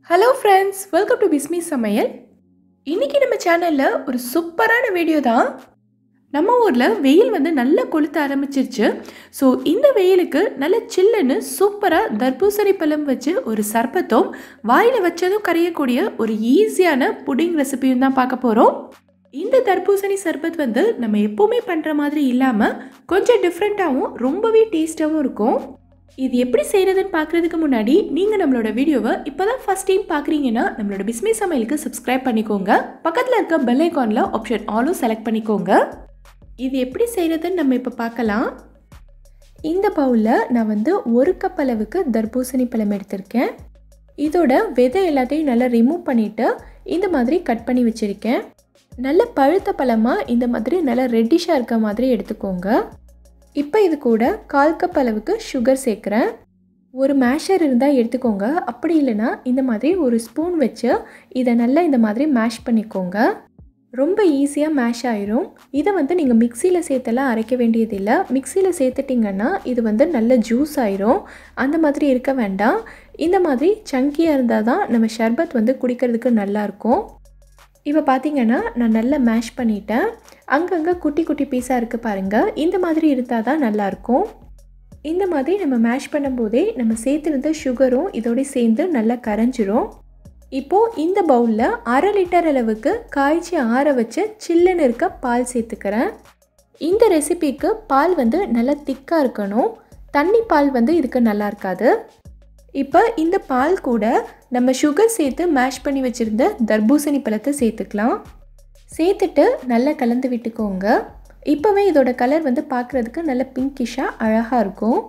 hello friends welcome to Bismi சமையல் இன்றைக்கி நம்ம சேனலில் ஒரு சூப்பரான வீடியோ தான் நம்ம ஊரில் வெயில் வந்து நல்லா கொளுத்த ஆரம்பிச்சிருச்சு ஸோ இந்த வெயிலுக்கு நல்ல சில்லுன்னு சூப்பராக தர்பூசணி பழம் வச்சு ஒரு சர்பத்தும் வாயில் வச்சதும் கரையக்கூடிய ஒரு ஈஸியான புடிங் ரெசிபியும் தான் பார்க்க போகிறோம் இந்த தர்பூசணி சர்பத் வந்து நம்ம எப்போவுமே பண்ணுற மாதிரி இல்லாமல் கொஞ்சம் டிஃப்ரெண்ட்டாகவும் ரொம்பவே டேஸ்ட்டாகவும் இருக்கும் இது எப்படி செய்கிறதுன்னு பார்க்குறதுக்கு முன்னாடி நீங்கள் நம்மளோட வீடியோவை இப்போ தான் ஃபஸ்ட் டைம் பார்க்குறீங்கன்னா நம்மளோட பிஸ்மி சமையலுக்கு சப்ஸ்கிரைப் பண்ணிக்கோங்க பக்கத்தில் இருக்க பெல் ஐக்கானில் ஆப்ஷன் ஆலும் செலக்ட் பண்ணிக்கோங்க இது எப்படி செய்கிறதுன்னு நம்ம இப்போ பார்க்கலாம் இந்த பவுலில் நான் வந்து ஒரு கப் அளவுக்கு தர்பூசணி பழம் எடுத்திருக்கேன் இதோட விதை எல்லாத்தையும் நல்லா ரிமூவ் பண்ணிவிட்டு இந்த மாதிரி கட் பண்ணி வச்சுருக்கேன் நல்ல பழுத்த பழமாக இந்த மாதிரி நல்லா ரெட்டிஷாக இருக்க மாதிரி எடுத்துக்கோங்க இப்போ இது கூட கால் கப் அளவுக்கு சுகர் சேர்க்குறேன் ஒரு மேஷர் இருந்தால் எடுத்துக்கோங்க அப்படி இல்லைன்னா இந்த மாதிரி ஒரு ஸ்பூன் வச்சு இதை நல்லா இந்த மாதிரி மேஷ் பண்ணிக்கோங்க ரொம்ப ஈஸியாக மேஷ் ஆயிரும் இதை வந்து நீங்கள் மிக்சியில் சேர்த்தெல்லாம் அரைக்க வேண்டியதில்லை மிக்சியில் சேர்த்துட்டிங்கன்னா இது வந்து நல்ல ஜூஸ் ஆயிரும் அந்த மாதிரி இருக்க வேண்டாம் இந்த மாதிரி சங்கியாக இருந்தால் தான் நம்ம ஷர்பத் வந்து குடிக்கிறதுக்கு நல்லாயிருக்கும் இப்போ பார்த்தீங்கன்னா நான் நல்லா மேஷ் பண்ணிட்டேன் அங்கங்கே குட்டி குட்டி பீஸாக இருக்குது பாருங்கள் இந்த மாதிரி இருந்தால் தான் நல்லாயிருக்கும் இந்த மாதிரி நம்ம மேஷ் பண்ணும்போதே நம்ம சேர்த்துருந்த சுகரும் இதோட சேர்ந்து நல்லா கரைஞ்சிரும் இப்போது இந்த பவுலில் அரை லிட்டர் அளவுக்கு காய்ச்சி ஆற வச்ச சில்லுன்னு இருக்க பால் சேர்த்துக்கிறேன் இந்த ரெசிபிக்கு பால் வந்து நல்லா திக்காக இருக்கணும் தண்ணி பால் வந்து இதுக்கு நல்லா இருக்காது இப்போ இந்த பால் கூட நம்ம சுகர் சேர்த்து மேஷ் பண்ணி வச்சுருந்த தர்பூசணி பழத்தை சேர்த்துக்கலாம் சேர்த்துட்டு நல்லா கலந்து விட்டுக்கோங்க இப்போவே இதோட கலர் வந்து பார்க்குறதுக்கு நல்ல பிங்கிஷாக அழகாக இருக்கும்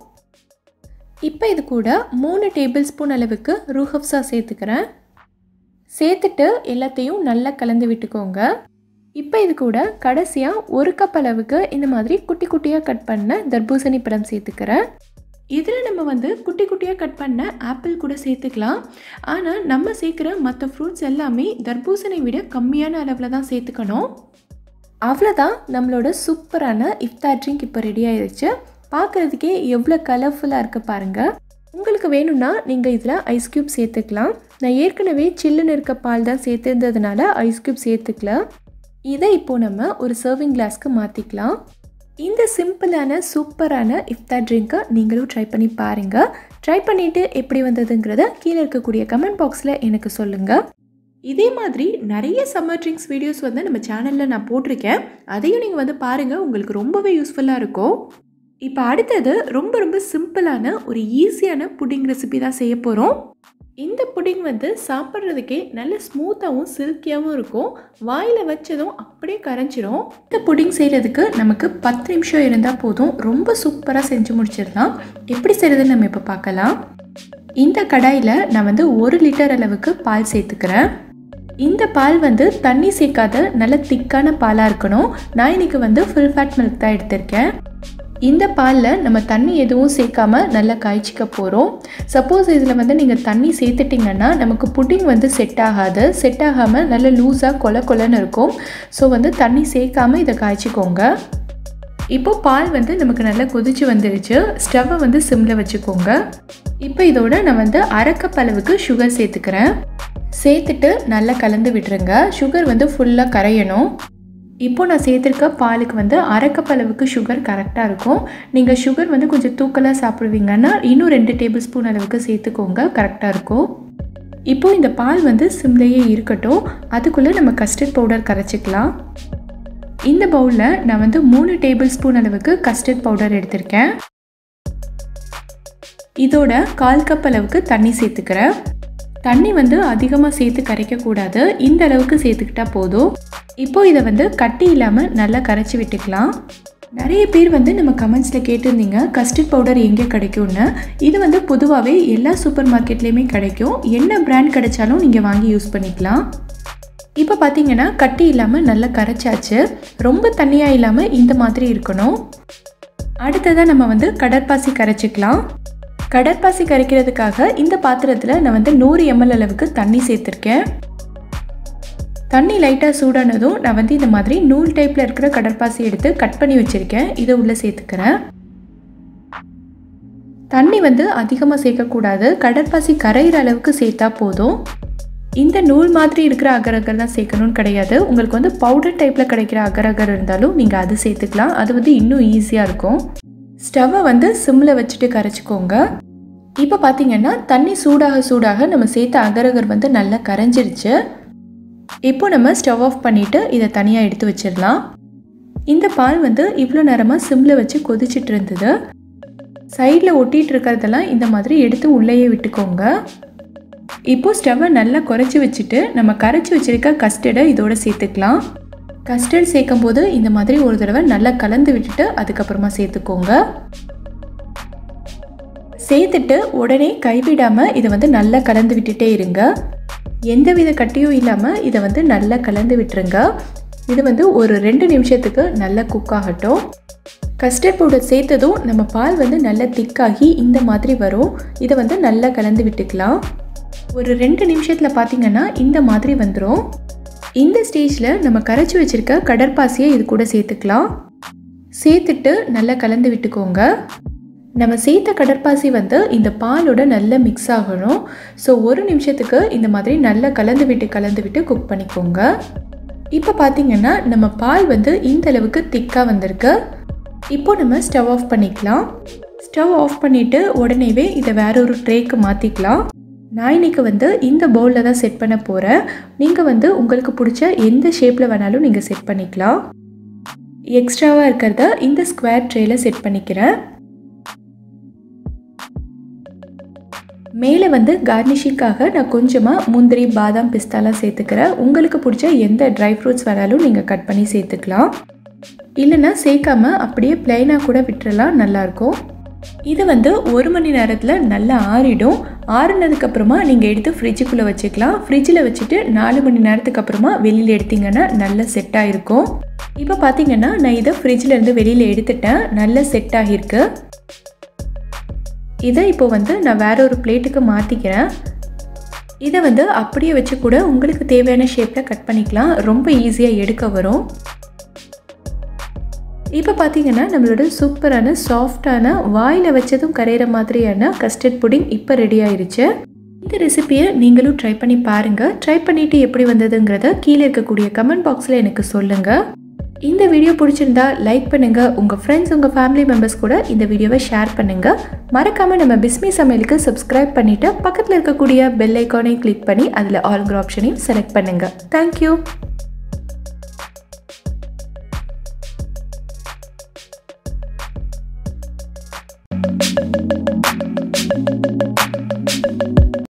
இப்போ இது கூட மூணு டேபிள் ஸ்பூன் அளவுக்கு ரூஹப்ஸா சேர்த்துக்கிறேன் சேர்த்துட்டு எல்லாத்தையும் நல்லா கலந்து விட்டுக்கோங்க இப்போ இது கூட கடைசியாக ஒரு கப் அளவுக்கு இந்த மாதிரி குட்டி குட்டியாக கட் பண்ண தர்பூசணி பழம் சேர்த்துக்கிறேன் இதில் நம்ம வந்து குட்டி குட்டியாக கட் பண்ண ஆப்பிள் கூட சேர்த்துக்கலாம் ஆனால் நம்ம சேர்க்குற மற்ற ஃப்ரூட்ஸ் எல்லாமே தர்பூசணி விட கம்மியான அளவில் தான் சேர்த்துக்கணும் அவ்வளோதான் நம்மளோட சூப்பரான இஃப்தார் ட்ரிங்க் இப்போ ரெடி ஆயிடுச்சு பார்க்குறதுக்கே எவ்வளோ கலர்ஃபுல்லாக இருக்குது பாருங்கள் உங்களுக்கு வேணும்னா நீங்கள் இதில் ஐஸ் க்யூப் சேர்த்துக்கலாம் நான் ஏற்கனவே சில்லுன்னு இருக்க பால் தான் சேர்த்துருந்ததுனால ஐஸ் க்யூப் சேர்த்துக்கல இதை இப்போது நம்ம ஒரு சர்விங் கிளாஸ்க்கு மாற்றிக்கலாம் இந்த சிம்பிளான சூப்பரான இஃப்தார் ட்ரிங்க்கை நீங்களும் ட்ரை பண்ணி பாருங்கள் ட்ரை பண்ணிவிட்டு எப்படி வந்ததுங்கிறத கீழே இருக்கக்கூடிய கமெண்ட் பாக்ஸில் எனக்கு சொல்லுங்கள் இதே மாதிரி நிறைய சம்மர் ட்ரிங்க்ஸ் வீடியோஸ் வந்து நம்ம சேனலில் நான் போட்டிருக்கேன் அதையும் நீங்கள் வந்து பாருங்கள் உங்களுக்கு ரொம்பவே யூஸ்ஃபுல்லாக இருக்கும் இப்போ அடுத்தது ரொம்ப ரொம்ப சிம்பிளான ஒரு ஈஸியான புட்டிங் ரெசிபி தான் செய்ய போகிறோம் இந்த புடிங் வந்து சாப்பிட்றதுக்கே நல்ல ஸ்மூத்தாகவும் சில்கியாகவும் இருக்கும் வாயில் வச்சதும் அப்படியே கரைஞ்சிரும் இந்த புடிங் செய்கிறதுக்கு நமக்கு பத்து நிமிஷம் இருந்தால் போதும் ரொம்ப சூப்பராக செஞ்சு முடிச்சிடலாம் எப்படி செய்கிறதுன்னு நம்ம இப்போ பார்க்கலாம் இந்த கடாயில் நான் வந்து ஒரு லிட்டர் அளவுக்கு பால் சேர்த்துக்கிறேன் இந்த பால் வந்து தண்ணி சேர்க்காத நல்ல திக்கான பாலாக இருக்கணும் நான் இன்றைக்கி வந்து ஃபுல் ஃபேட் மில்க் தான் எடுத்திருக்கேன் இந்த பாலில் நம்ம தண்ணி எதுவும் சேர்க்காம நல்லா காய்ச்சிக்க போகிறோம் சப்போஸ் இதில் வந்து நீங்கள் தண்ணி சேர்த்துட்டிங்கன்னா நமக்கு புட்டிங் வந்து செட் ஆகாது செட் ஆகாமல் நல்ல லூஸாக கொல கொலன்னு இருக்கும் ஸோ வந்து தண்ணி சேர்க்காமல் இதை காய்ச்சிக்கோங்க இப்போது பால் வந்து நமக்கு நல்லா கொதிச்சு வந்துருச்சு ஸ்டவ்வை வந்து சிம்மில் வச்சுக்கோங்க இப்போ இதோட நான் வந்து அரைக்கப் அளவுக்கு சுகர் சேர்த்துக்கிறேன் சேர்த்துட்டு நல்லா கலந்து விட்டுருங்க சுகர் வந்து ஃபுல்லாக கரையணும் இப்போ நான் சேர்த்துருக்க பாலுக்கு வந்து அரைக்கப் அளவுக்கு சுகர் கரெக்டாக இருக்கும் நீங்கள் சுகர் வந்து கொஞ்சம் தூக்கலாக சாப்பிடுவீங்கன்னா இன்னும் ரெண்டு டேபிள் ஸ்பூன் அளவுக்கு சேர்த்துக்கோங்க கரெக்டாக இருக்கும் இப்போது இந்த பால் வந்து சிம்லேயே இருக்கட்டும் அதுக்குள்ளே நம்ம கஸ்டர்ட் பவுடர் கரைச்சிக்கலாம் இந்த பவுலில் நான் வந்து மூணு டேபிள் ஸ்பூன் அளவுக்கு கஸ்டர்ட் பவுடர் எடுத்திருக்கேன் இதோட கால் கப் அளவுக்கு தண்ணி சேர்த்துக்கிறேன் தண்ணி வந்து அதிகமாக சேர்த்து கரைக்கக்கூடாது இந்த அளவுக்கு சேர்த்துக்கிட்டா போதும் இப்போ இதை வந்து கட்டி இல்லாமல் நல்லா கரைச்சி விட்டுக்கலாம் நிறைய பேர் வந்து நம்ம கமெண்ட்ஸில் கேட்டிருந்தீங்க கஸ்டர்ட் பவுடர் எங்கே கிடைக்கும்னு இது வந்து பொதுவாகவே எல்லா சூப்பர் மார்க்கெட்லேயுமே கிடைக்கும் என்ன பிராண்ட் கிடைச்சாலும் நீங்கள் வாங்கி யூஸ் பண்ணிக்கலாம் இப்போ பார்த்தீங்கன்னா கட்டி இல்லாமல் நல்லா கரைச்சாச்சு ரொம்ப தண்ணியாக இல்லாமல் இந்த மாதிரி இருக்கணும் அடுத்ததாக நம்ம வந்து கடற்பாசி கரைச்சிக்கலாம் கடற்பாசி கரைக்கிறதுக்காக இந்த பாத்திரத்தில் நான் வந்து நூறு எம்எல் அளவுக்கு தண்ணி சேர்த்துருக்கேன் தண்ணி லைட்டாக சூடானதும் நான் வந்து இந்த மாதிரி நூல் டைப்பில் இருக்கிற கடற்பாசி எடுத்து கட் பண்ணி வச்சுருக்கேன் இதை உள்ளே சேர்த்துக்கிறேன் தண்ணி வந்து அதிகமாக சேர்க்கக்கூடாது கடற்பாசி கரையிற அளவுக்கு சேர்த்தா போதும் இந்த நூல் மாதிரி இருக்கிற அகர் அகர் தான் சேர்க்கணும்னு கிடையாது உங்களுக்கு வந்து பவுடர் டைப்பில் கிடைக்கிற அகர் அகர் இருந்தாலும் நீங்கள் அது சேர்த்துக்கலாம் அது வந்து இன்னும் ஈஸியாக இருக்கும் ஸ்டவ்வை வந்து சிம்மில் வச்சுட்டு கரைச்சிக்கோங்க இப்போ பார்த்தீங்கன்னா தண்ணி சூடாக சூடாக நம்ம சேர்த்த அகரகர் வந்து நல்லா கரைஞ்சிருச்சு இப்போ நம்ம ஸ்டவ் ஆஃப் பண்ணிவிட்டு இதை தனியாக எடுத்து வச்சிடலாம் இந்த பால் வந்து இவ்வளோ நேரமாக சிம்மில் வச்சு கொதிச்சிட்டு இருந்தது சைடில் ஒட்டிகிட்டு இருக்கிறதெல்லாம் இந்த மாதிரி எடுத்து உள்ளேயே விட்டுக்கோங்க இப்போ ஸ்டவ்வை நல்லா குறைச்சி வச்சுட்டு நம்ம கரைச்சி வச்சுருக்க கஸ்டர்டை இதோட சேர்த்துக்கலாம் கஸ்டர்ட் சேர்க்கும் போது இந்த மாதிரி ஒரு தடவை நல்லா கலந்து விட்டுட்டு அதுக்கப்புறமா சேர்த்துக்கோங்க சேர்த்துட்டு உடனே கைவிடாமல் இதை வந்து நல்லா கலந்து விட்டுட்டே இருங்க எந்தவித கட்டியும் இல்லாமல் இதை வந்து நல்லா கலந்து விட்டுருங்க இது வந்து ஒரு ரெண்டு நிமிஷத்துக்கு நல்லா குக் ஆகட்டும் கஸ்டர்ட் பவுடர் சேர்த்ததும் நம்ம பால் வந்து நல்லா திக்காகி இந்த மாதிரி வரும் இதை வந்து நல்லா கலந்து விட்டுக்கலாம் ஒரு ரெண்டு நிமிஷத்தில் பார்த்தீங்கன்னா இந்த மாதிரி வந்துடும் இந்த ஸ்டேஜில் நம்ம கரைச்சி வச்சுருக்க கடற்பாசியை இது கூட சேர்த்துக்கலாம் சேர்த்துட்டு நல்லா கலந்து விட்டுக்கோங்க நம்ம சேர்த்த கடற்பாசி வந்து இந்த பாலோட நல்லா மிக்ஸ் ஆகணும் ஸோ ஒரு நிமிஷத்துக்கு இந்த மாதிரி நல்லா கலந்து விட்டு கலந்து விட்டு குக் பண்ணிக்கோங்க இப்போ பார்த்தீங்கன்னா நம்ம பால் வந்து இந்த அளவுக்கு திக்காக வந்திருக்கு இப்போ நம்ம ஸ்டவ் ஆஃப் பண்ணிக்கலாம் ஸ்டவ் ஆஃப் பண்ணிவிட்டு உடனேவே இதை வேற ஒரு ட்ரேக்கு மாற்றிக்கலாம் நான் இன்னைக்கு வந்து இந்த பவுலில் தான் செட் பண்ண போகிறேன் நீங்கள் வந்து உங்களுக்கு பிடிச்ச எந்த ஷேப்பில் வேணாலும் நீங்கள் செட் பண்ணிக்கலாம் எக்ஸ்ட்ராவாக இருக்கிறத இந்த ஸ்கொயர் ட்ரேயில் செட் பண்ணிக்கிறேன் மேலே வந்து கார்னிஷிங்காக நான் கொஞ்சமாக முந்திரி பாதாம் பிஸ்தாலாம் சேர்த்துக்கிறேன் உங்களுக்கு பிடிச்ச எந்த ட்ரை ஃப்ரூட்ஸ் வேணாலும் நீங்கள் கட் பண்ணி சேர்த்துக்கலாம் இல்லைன்னா சேர்க்காம அப்படியே பிளைனாக கூட விட்டுறலாம் நல்லாயிருக்கும் இது வந்து ஒரு மணி நேரத்தில் நல்லா ஆறிடும் ஆறுனதுக்கப்புறமா நீங்கள் எடுத்து ஃப்ரிட்ஜுக்குள்ளே வச்சுக்கலாம் ஃப்ரிட்ஜில் வச்சுட்டு நாலு மணி நேரத்துக்கு அப்புறமா வெளியில் எடுத்தீங்கன்னா நல்ல செட் ஆகிருக்கும் இப்போ பார்த்தீங்கன்னா நான் இதை ஃப்ரிட்ஜிலேருந்து வெளியில் எடுத்துட்டேன் நல்ல செட் ஆகியிருக்கு இதை இப்போ வந்து நான் வேற ஒரு பிளேட்டுக்கு மாற்றிக்கிறேன் இதை வந்து அப்படியே வச்சு கூட உங்களுக்கு தேவையான ஷேப்பில் கட் பண்ணிக்கலாம் ரொம்ப ஈஸியாக எடுக்க வரும் இப்போ பார்த்தீங்கன்னா நம்மளோட சூப்பரான சாஃப்டான வாயில் வச்சதும் கரையிற மாதிரியான கஸ்டர்ட் புடிங் இப்போ ரெடி ஆயிருச்சு இந்த ரெசிபியை நீங்களும் ட்ரை பண்ணி பாருங்கள் ட்ரை பண்ணிவிட்டு எப்படி வந்ததுங்கிறத கீழே இருக்கக்கூடிய கமெண்ட் பாக்ஸில் எனக்கு சொல்லுங்கள் இந்த வீடியோ பிடிச்சிருந்தா லைக் பண்ணுங்கள் உங்கள் ஃப்ரெண்ட்ஸ் உங்கள் ஃபேமிலி மெம்பர்ஸ் கூட இந்த வீடியோவை ஷேர் பண்ணுங்கள் மறக்காமல் நம்ம பிஸ்மி சமையலுக்கு சப்ஸ்கிரைப் பண்ணிவிட்டு பக்கத்தில் இருக்கக்கூடிய பெல் ஐக்கானையும் கிளிக் பண்ணி அதில் ஆல்கிற ஆப்ஷனையும் செலக்ட் பண்ணுங்கள் தேங்க்யூ